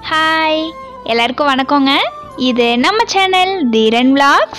Hi எல்லாருக்கும் வணக்கங்க இது நம்ம சேனல் தீரன் vlogs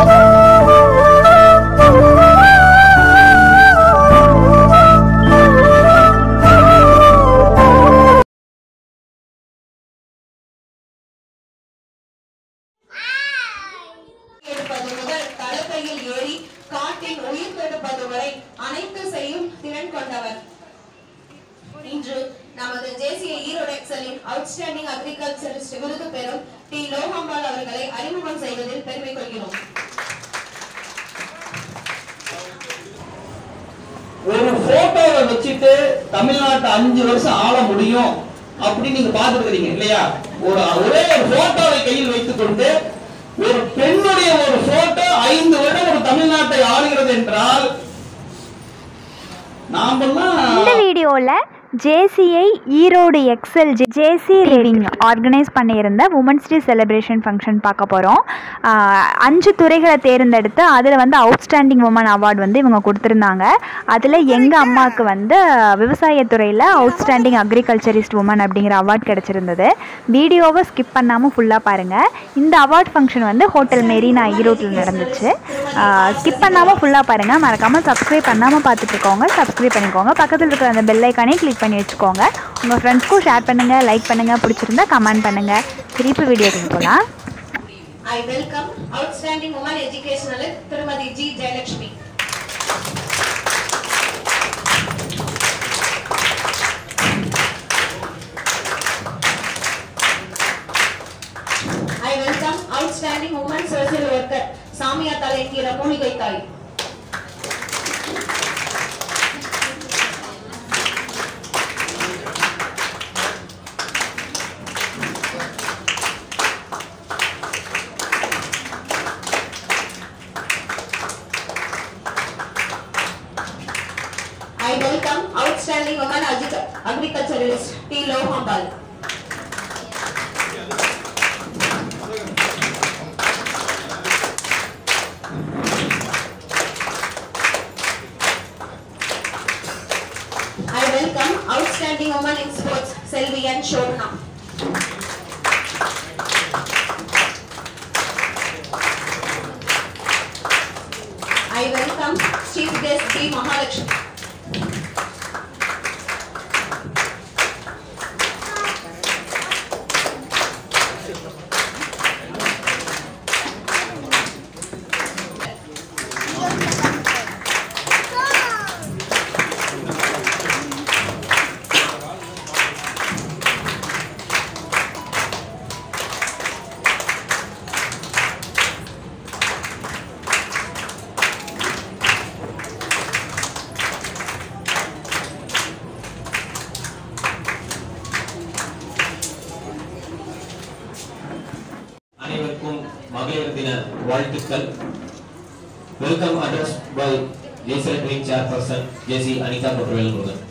எடுப்பது முதல் கலப்பையில் ஏறி காட்டில் உயிர் கெடுப்பது வரை அனைத்து செய்யும் திறன் கொண்டவர் இன்று நமது தேசிய ஈரோடு எக்ஸலின் அவுட்ஸ்டாண்டிங் அக்ரிகல்ச்சரிஸ்ட் விருது பெறும் டி லோகம்பால் அவர்களை அறிமுகம் செய்வதில் பெருமை கொள்கிறோம் ஒரு போட்டோவை வச்சுட்டு தமிழ்நாட்டை அஞ்சு வருஷம் ஆள முடியும் அப்படின்னு நீங்க பாத்துருக்கீங்க இல்லையா ஒரு ஒரே ஒரு போட்டோவை கையில் வைத்துக் கொண்டு ஒரு பெண்ணுடைய ஒரு போட்டோ ஐந்து வருடம் ஒரு தமிழ்நாட்டை ஆளுகிறது என்றால் நாமெல்லாம் இந்த வீடியோவில் JCI Erode Excel JC living organise பண்ணியிருந்த உமன்ஸ் டே செலிப்ரேஷன் ஃபங்க்ஷன் பார்க்க போகிறோம் அஞ்சு துறைகளை தேர்ந்தெடுத்து அதில் வந்து அவுட்ஸ்டாண்டிங் உமன் அவார்டு வந்து இவங்க கொடுத்துருந்தாங்க அதில் எங்கள் அம்மாவுக்கு வந்து விவசாயத்துறையில் அவுட்ஸ்டாண்டிங் அக்ரிகல்ச்சரிஸ்ட் உமன் அப்படிங்கிற அவார்ட் கிடச்சிருந்தது வீடியோவை ஸ்கிப் பண்ணாமல் ஃபுல்லாக பாருங்கள் இந்த அவார்ட் ஃபங்க்ஷன் வந்து ஹோட்டல் மெரினா ஈரோட்டில் நடந்துச்சு ஸ்கிப் பண்ணாமல் ஃபுல்லாக பாருங்கள் மறக்காமல் சப்ஸ்கிரைப் பண்ணாமல் பார்த்துட்டு இருக்கவங்க சப்ஸ்கிரைப் பண்ணிக்கோங்க பக்கத்தில் இருக்கிற அந்த பெல் ஐக்கானே கிளிக் பண்ணி வச்சுக்கோங்க உங்கள் ஃப்ரெண்ட்ஸ்க்கும் ஷேர் பண்ணுங்கள் லைக் பண்ணுங்கள் பிடிச்சிருந்தா கமெண்ட் பண்ணுங்கள் திருப்பி வீடியோக்கு போகலாம் I welcome outstanding woman educational திருமதி G Jayalakshmi I welcome outstanding woman social worker சாமியா தலை என்கிற மூலிகை தாய் I welcome outstanding woman agric- agriculturalist T. Lohambal. I welcome outstanding woman in sports Selvi and Shobna. I welcome Chief Guest B. Mahalakshmi. அனைவருக்கும் மகளிர் தின வாழ்த்துக்கள் வெல்கம் அட்ரஸ் பை ஜெய்சலட்ரிங் chairperson JC Anitha Pottuvel Murugan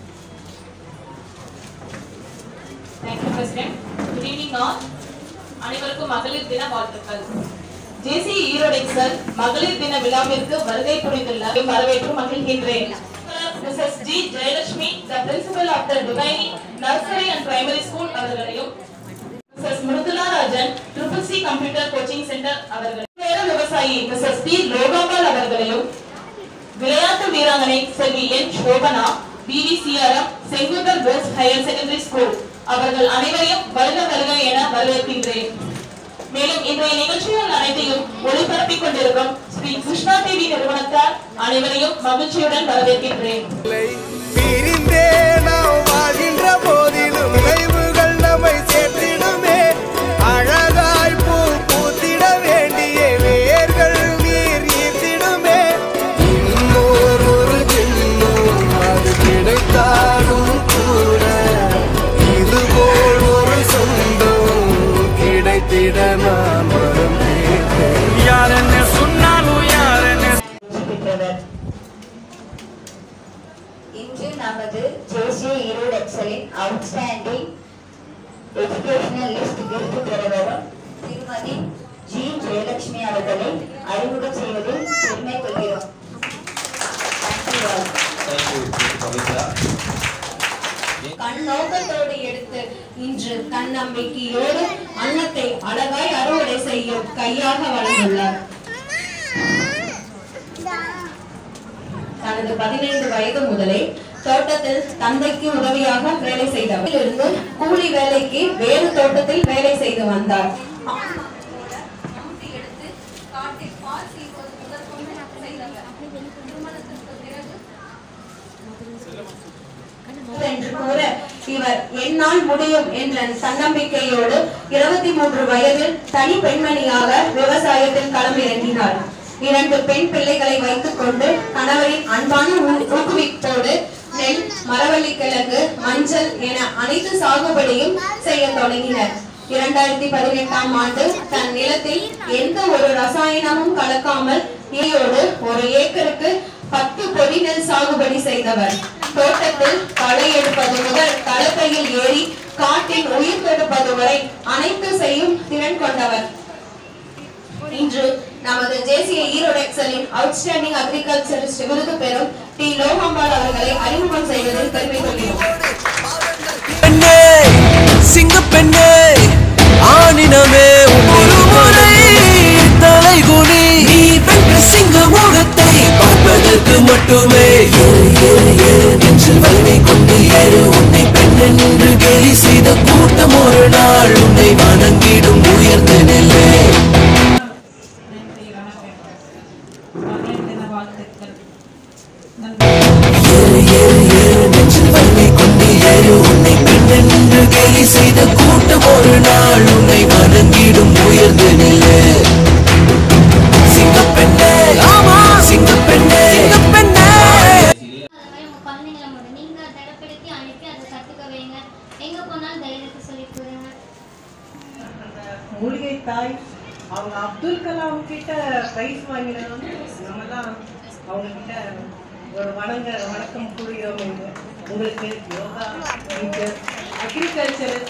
Thank you, President. Good evening all. அனைவருக்கும் மகளிர் தின வாழ்த்துக்கள் ஜேசி ஈரோடெக்ஸல் மகளிர் தின விழாவிற்கு வருகை புரிந்துள்ள வரவேற்று மகிழ்கின்றேன் Mrs. G. Jayalakshmi the principal of the Divine Nursery and Primary School அவர்களையும் Mrs. Mrudula Rajan triple C computer coaching centre அவர்களையும் வேற விவசாயி Mrs. டி லோகாம்பால் அவர்களையும் விளையாட்டு வீராங்கனை செல்வி N Sobana PVCRM Sengunthar girls higher secondary school அவர்கள் அனைவரையும் வருக வருக என வரவேற்கின்றேன் மேலும் இன்றைய நிகழ்ச்சிகள் அனைத்தையும் ஒளிபரப்பிக் கொண்டிருக்கும் ஸ்ரீ கிருஷ்ணா டிவி நிறுவனத்தார் அனைவரையும் மகிழ்ச்சியுடன் வரவேற்கின்றேன் பிரிந்தே நாம் வாழ்கின்ற போதிலும் நினைவுகள் நம்மை சேர்த்திடுமே அழகாய் பூ பூத்திட வேண்டிய வேர்கள் நீர் ஈர்த்திடுமே இன்னோர் ஒரு ஜென்மம் அது கிடைத்தாலும் கூட இதுபோல் ஒரு சொந்தம் கிடைத்திட நான் வரம் கேட்டேன் யார் என்ன சொன்னாலும் யார் என்ன இன்று நமது தேசிய ஈரோடு எக்ஸலின் அவுட்ஸ்டாண்டிங் எஜுகேஷனல் லிஸ்ட் விருது பெறுவரும் திருமதி ஜி ஜெயலட்சுமி அவர்களை அறிமுகம் செய்வதில் பெருமை கொள்கிறோம் Thank you all. Thank you Pavithra கண் நோக்கத்தோடு எடுத்து இன்று தன்னம்பிக்கையோடு அன்னத்தை அழகாய் அறுவடை செய்யும் கையாக வளர்ந்துள்ளார் தனது பதினைந்து வயது முதலே தோட்டத்தில் தந்தைக்கு உதவியாக வேலை செய்தவர் இருந்து கூலி வேலைக்கு வேறு தோட்டத்தில் வேலை செய்து வந்தார் என்று கூற இவர் என்னால் முடியும் என்ற தன்னம்பிக்கையோடு இருபத்தி மூன்று வயதில் தனி பெண்மணியாக விவசாயத்தில் களமிறங்கினார் இரண்டு பெண் பிள்ளைகளை வைத்துக் கொண்டு கணவரின் அன்பான ஊ- ஊக்குவிப்போடு நெல் மரவள்ளி கிழங்கு மஞ்சள் என அனைத்து சாகுபடியும் செய்ய தொடங்கினர் இரண்டாயிரத்தி பதினெட்டாம் ஆண்டு தன் நிலத்தில் எந்த ஒரு ரசாயனமும் கலக்காமல் ஈயோடு ஒரு ஏக்கருக்கு பத்து பொடி நெல் சாகுபடி செய்தவர் தோட்டத்தில் களை எடுப்பது முதல் கலப்பையில் ஏறி காட்டின் உயிர் தடுப்பது வரை அனைத்து செய்யும் திறன் கொண்டவர் இன்று நமது ஜேசிய ஈரோடு எக்ஸலின் அவுட்ஸ்டாண்டிங் அக்ரிகல்ச்சரிஸ்ட் விருது பெறும் டி லோகம்பால் அவர்களை அறிமுகம் செய்வதில் பெருமை கொள்கிறோம் பெண்ணே சிங்க பெண்ணே ஆணினமே ஒரு முறை தலைகுனி நீ வென்ற சிங்க முகத்தை பார்ப்பதற்கு மட்டுமே ஏறு ஏறு ஏறு நெஞ்சில் வலிமை கொண்டு ஏறு உன்னை பெண் என்று கேலி செய்த கூட்டம் ஒரு நாள் உன்னை வணங்கிடும் உயர்ந்த நிலை ஏறு ஏறு ஏறு நெஞ்சில் வலிமை கொண்டு ஏறு உன்னை பெண் என்று கேலி செய்த கூட்டம் ஒரு நாள் உன்னை வணங்கிடும் உயர்ந்த நிலை சிங்கப்பெண்ணே ஆமா சிங்கப்பெண்ணே சிங்கப்பெண்ணே அது மாதிரி உங்க குழந்தைங்களை மட்டும் நீங்க தடப்படுத்தி அனுப்பி அதை கத்துக்க வைங்க எங்க போனாலும் தைரியத்தை சொல்லி கொடுங்க மூலிகை தாய் அவங்க அப்துல் கலாம் கிட்ட பிரைஸ் வாங்கினவங்க நம்மலாம் அவங்க கிட்ட ஒரு வணங்க வணக்கம் கூறுகிறோம் இங்க. உங்களுக்கு யோகா டீச்சர் அக்ரிகல்ச்சர்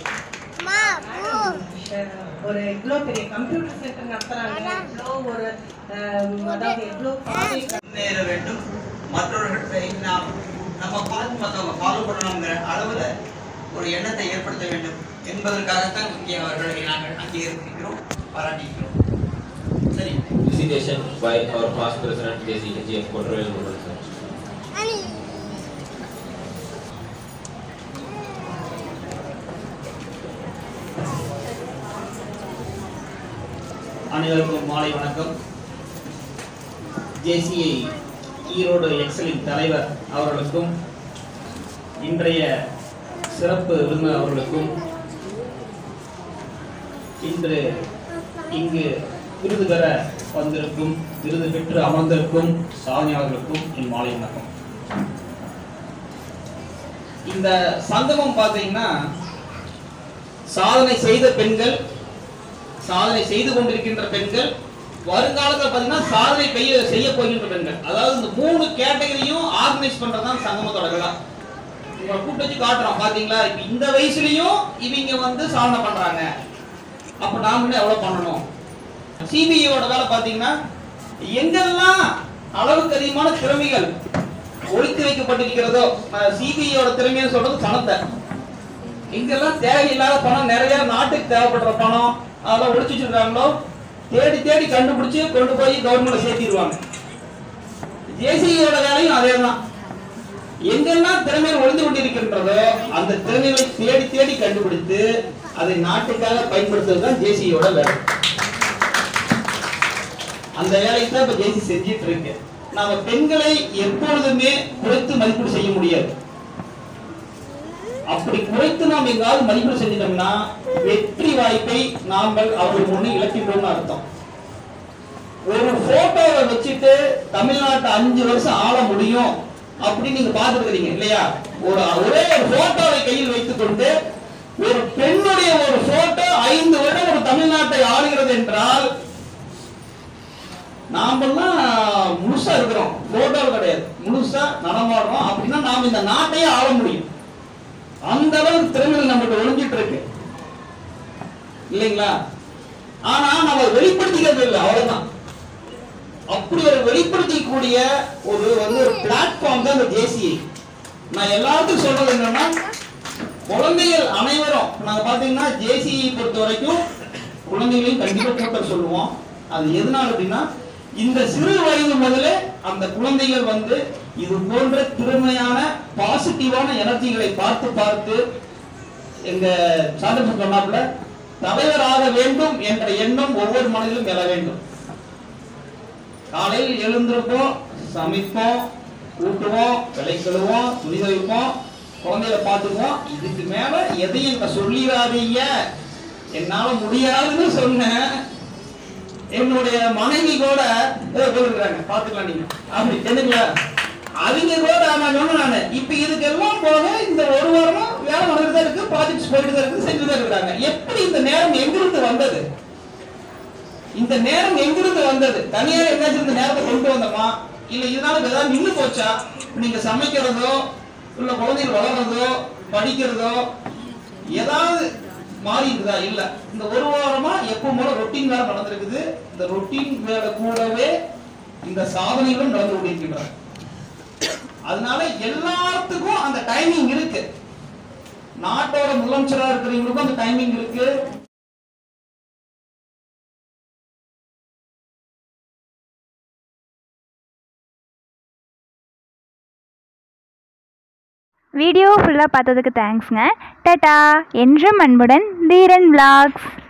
ஒரு இவ்வளோ பெரிய கம்ப்யூட்டர் சென்டர் நடத்துறாங்க இவ்வளோ ஒரு அஹ், அதாவது எவ்வளோ ப்ராஜெக்ட் முன்னேற வேண்டும் மற்றவர்களை நாம் நம்ம பார்த்து மற்றவங்க ஃபாலோ பண்ணணுங்கிற அளவில் ஒரு எண்ணத்தை ஏற்படுத்த வேண்டும் என்பதற்காகத்தான் இங்கே அவர்களை நாங்கள் அங்கீகரிக்கிறோம் பாராட்டிக்கிறோம் சரி Presentation by our past president JC HF Kotrayal Rural sir. அனைவருக்கும் மாலை வணக்கம் ஜேசிஐ ஈரோடு எக்ஸலின் தலைவர் அவர்களுக்கும் இன்றைய சிறப்பு விருந்தினர் அவர்களுக்கும் இன்று இங்கு விருது பெற வந்திருக்கும் விருது பெற்று அமர்ந்திருக்கும் சாதனையாளர்களுக்கும் என் மாலை வணக்கம் இந்த சங்கமம் பார்த்தீங்கன்னா சாதனை செய்த பெண்கள் சாதனை செய்து கொண்டிருக்கின்ற பெண்கள் வருங்காலத்துல பாத்தீங்கன்னா சாதனை பெய்ய செய்ய போகின்ற பெண்கள் அதாவது இந்த மூணு கேட்டகரியும் ஆர்கனைஸ் பண்றதுதான் சங்கமத்தோட விழா உங்களை கூப்பிட்டு வச்சு காட்டுறோம் பாத்தீங்களா இப்ப இந்த வயசுலயும் இவங்க வந்து சாதனை பண்றாங்க அப்ப நாம இன்னும் எவ்வளவு பண்ணணும் சிபிஐயோட வேலை பாத்தீங்கன்னா எங்கெல்லாம் அளவுக்கு அதிகமான திறமைகள் ஒழித்து வைக்கப்பட்டிருக்கிறதோ சிபிஐயோட திறமைன்னு சொல்றது பணத்தை எங்கெல்லாம் தேவையில்லாத பணம் நிறைய நாட்டுக்கு தேவைப்படுற பணம் அதெல்லாம் ஒழிச்சு வச்சிருக்காங்களோ தேடி தேடி கண்டுபிடிச்சு கொண்டு போய் கவர்மெண்ட்ல சேர்த்திடுவாங்க ஜேசியோட வேலையும் அதே தான் எங்கெல்லாம் திறமைகள் ஒளிந்து கொண்டிருக்கின்றதோ அந்த திறமைகளை தேடி தேடி கண்டுபிடித்து அதை நாட்டுக்காக பயன்படுத்துறது தான் ஜேசியோட வேலை அந்த வேலையை தான் இப்ப ஜேசி செஞ்சிட்டு இருக்கு நாம பெண்களை எப்பொழுதுமே குறைத்து மதிப்பீடு செய்ய முடியாது அப்படி குறைத்து நாம் எங்காவது மதிப்பீடு செஞ்சிட்டோம்னா வெற்றி வாய்ப்பை நாங்கள் அவர்கள் முன்னே இழக்கின்றோம்னு அர்த்தம் ஒரு போட்டோவை வச்சுட்டு தமிழ்நாட்டை அஞ்சு வருஷம் ஆள முடியும் அப்படின்னு நீங்க பார்த்துருக்கீங்க இல்லையா ஒரு ஒரே ஒரு போட்டோவை கையில் வைத்துக் கொண்டு ஒரு பெண்ணுடைய ஒரு போட்டோ ஐந்து வருடம் ஒரு தமிழ்நாட்டை ஆளுகிறது என்றால் நாமெல்லாம் முழுசா இருக்கிறோம் போட்டோ கிடையாது முழுசா நடமாடுறோம் அப்படின்னா நாம் இந்த நாட்டையே ஆள முடியும் அந்த அளவுக்கு திறமைகள் நம்மகிட்ட ஒளிஞ்சிட்டு இருக்கு இல்லைங்களா ஆனா நம்ம வெளிப்படுத்திக்கிறது இல்லை அவ்வளவுதான் அப்படி ஒரு வெளிப்படுத்திக்கூடிய ஒரு வந்து ஒரு பிளாட்ஃபார்ம் தான் இந்த ஜேசிஐ நான் எல்லாத்துக்கும் சொல்றது என்னன்னா குழந்தைகள் அனைவரும் நாங்க பாத்தீங்கன்னா ஜேசிஇ பொறுத்த வரைக்கும் குழந்தைகளையும் கண்டிப்பா கூட்ட சொல்லுவோம் அது எதனால அப்படின்னா இந்த சிறு வயது முதலே அந்த குழந்தைகள் வந்து இது போன்ற திறமையான பாசிட்டிவான எனர்ஜிகளை பார்த்து பார்த்து எங்க சாந்தன் சொன்னாப்புல தலைவராக வேண்டும் என்ற எண்ணம் ஒவ்வொரு மனதிலும் எழ வேண்டும் காலையில் எழுந்திருப்போம் சமைப்போம் ஊட்டுவோம் விலை கழுவோம் துணி துவைப்போம் குழந்தைகளை பார்த்துக்குவோம் இதுக்கு மேல எதையும் என்கிட்ட சொல்லிடாதீங்க என்னால முடியாதுன்னு சொன்னேன் என்னுடைய மனைவி கூட ஏதோ போயிருக்காங்க பாத்துக்கலாம் நீங்க அப்படி தெரியுங்களா அவங்க கூட நான் சொன்னேன் நானு இப்ப இதுக்கெல்லாம் போக இந்த ஒரு வாரமா வேலை நடந்துட்டு தான் இருக்கு ப்ராஜெக்ட்ஸ் போயிட்டு தான் இருக்கு செஞ்சுட்டு தான் இருக்காங்க எப்படி இந்த நேரம் எங்கிருந்து வந்தது இந்த நேரம் எங்கிருந்து வந்தது தனியார் எங்கேயாச்சும் இந்த நேரத்தை கொண்டு வந்தோமா இல்ல இதனால ஏதாவது நின்னு போச்சா நீங்க சமைக்கிறதோ இல்ல குழந்தைகள் வளர்றதோ படிக்கிறதோ ஏதாவது மாறி இருக்குதா இல்ல இந்த ஒரு வாரமா எப்பவும் போல ரொட்டீன் வேலை நடந்திருக்குது இந்த ரொட்டீன் வேலை கூடவே இந்த சாதனைகளும் நடந்து கொண்டிருக்கின்றன அதனால எல்லாத்துக்கும் அந்த டைமிங் இருக்கு நாட்டோட முதலமைச்சரா இருக்கிறவங்களுக்கும் அந்த டைமிங் இருக்கு வீடியோ ஃபுல்லாக பார்த்ததுக்கு தேங்க்ஸ்ங்க டட்டா என்றும் அன்புடன் தீரன் vlogs